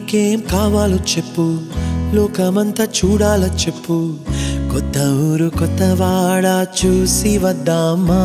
నీకేం కావాలో చెప్పు లోకమంతా చూడాల చెప్పు కొత్త ఊరు కొత్త వాడ చూసి వద్దామా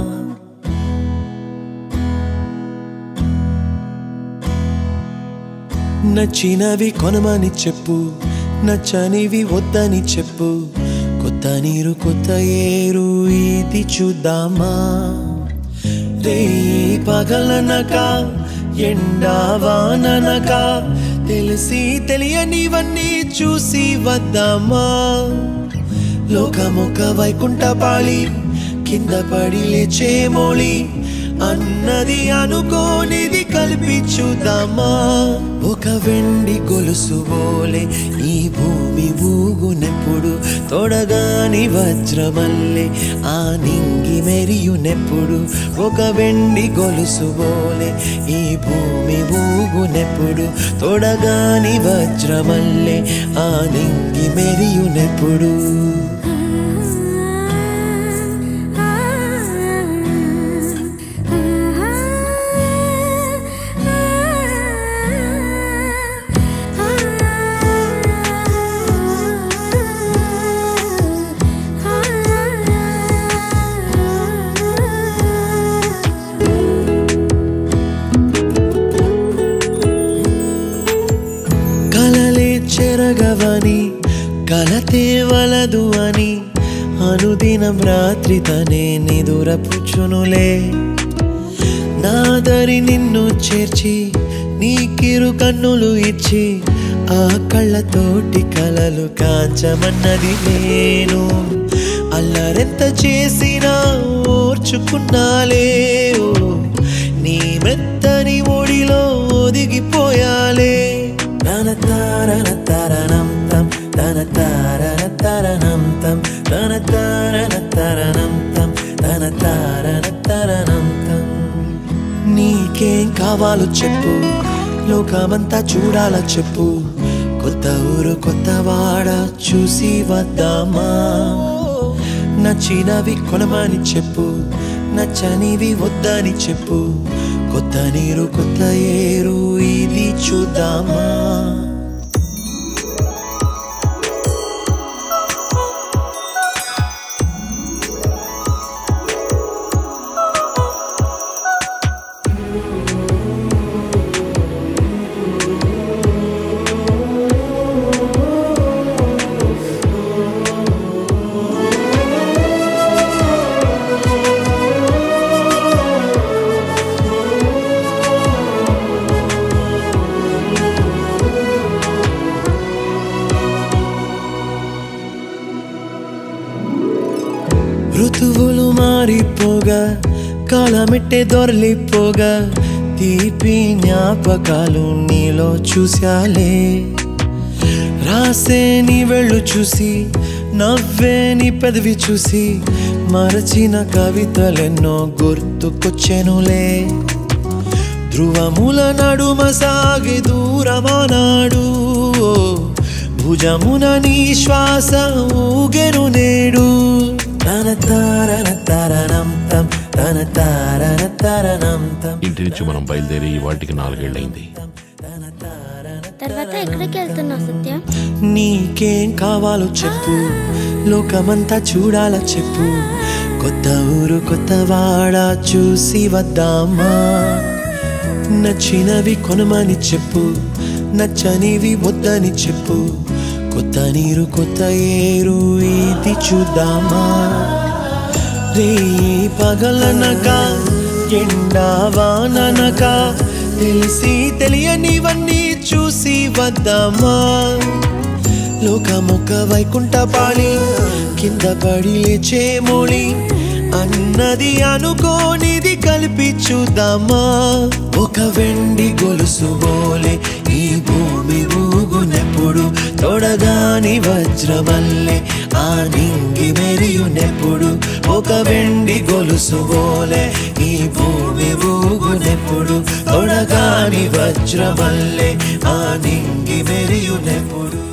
నచ్చినవి కొనమని చెప్పు నచ్చనివి వద్దని చెప్పు కొత్త నీరు కొత్త ఏరు ఇది చూద్దామా రే పగలనక ఎండా వాననక తెలిసి తెలియనివన్నీ చూసి వద్దామా లోకమొక వైకుంఠ పాళి కింద పడి లేచే మోళి అన్నది అనుకోనిది కల్పించుదామా ఒక వెండి గొలుసు బోలే ఈ భూమి ఊగునెప్పుడు తొడగాని వజ్రమల్లే ఆ నింగి మెరియునెప్పుడు ఒక వెండి గొలుసు బోలే ఈ భూమి ఊగునెప్పుడు తొడగాని వజ్రమల్లే ఆ నింగి మెరియునెప్పుడు కలలే చెరగవని కలతే వలదు అని అనుదినం రాత్రి తనే నిదురపుచ్చునులే నాదరి నిన్ను చేర్చి నీ కిరు కన్నులు ఇచ్చి ఆ కళ్ళతోటి కలలు కాంచమన్నది నేను అల్లరెంత చేసినా ఓర్చుకున్నాలే ఓ నీ మెత్తని ఒడిలో ఒదిగిపోయాలే తన తారన తరణం తం తన తారన తరణం తం తన తారన తరణం తం తన తారన తరణం తం నీకేం కావాలో చెప్పు లోకమంతా చూడాల చెప్పు కొత్త ఊరు కొత్త వాడ చూసి వద్దామా నచ్చినవి కొనమని చెప్పు నచ్చనివి వద్దని చెప్పు కొత్త నీరు కొత్త ఏరు ఇది చూద్దామా ఋతువులు మారిపోగా కాలమెట్టే దొరలిపోగా తీపి జ్ఞాపకాలు నీలో చూశాలే రాసే నీ వెళ్ళు చూసి నవ్వే నీ పెదవి చూసి మరచిన కవితలెన్నో గుర్తుకొచ్చెనులే ధ్రువముల నడుమ సాగి దూరమానాడు ఓ, భుజమున నీ శ్వాస ఊగెను నేడు తన తారన తరణం తం తన తారన తరణం తం ఇంటి నుంచి మనం బయలుదేరి వాటికి నాలుగేళ్లైంది తర్వాత ఎక్కడికి వెళ్తున్నావు సత్య నీకేం కావాలో చెప్పు లోకమంతా చూడాల చెప్పు కొత్త ఊరు కొత్త వాడ చూసి వద్దామా నచ్చినవి కొనమని చెప్పు నచ్చనివి వద్దని చెప్పు కొత్త నీరు కొత్త ఏరు ఇది చూద్దామా రే పగలనక ఎండా వాననక తెలిసి తెలియనివన్నీ చూసి వద్దామా లోకమొక వైకుంఠ పాళి కింద పడి లేచే మోళి అన్నది అనుకోనిది కల్పించుదామా ఒక వెండి గొలుసు బోలే ఈ భూమి ఊగునెప్పుడు తొడగాని వజ్రమల్లే ఆ నింగి మెరియునెప్పుడు ఒక వెండి గొలుసు బోలే ఈ భూమి ఊగునెప్పుడు తొడగాని వజ్రమల్లే ఆ నింగి మెరియునెప్పుడు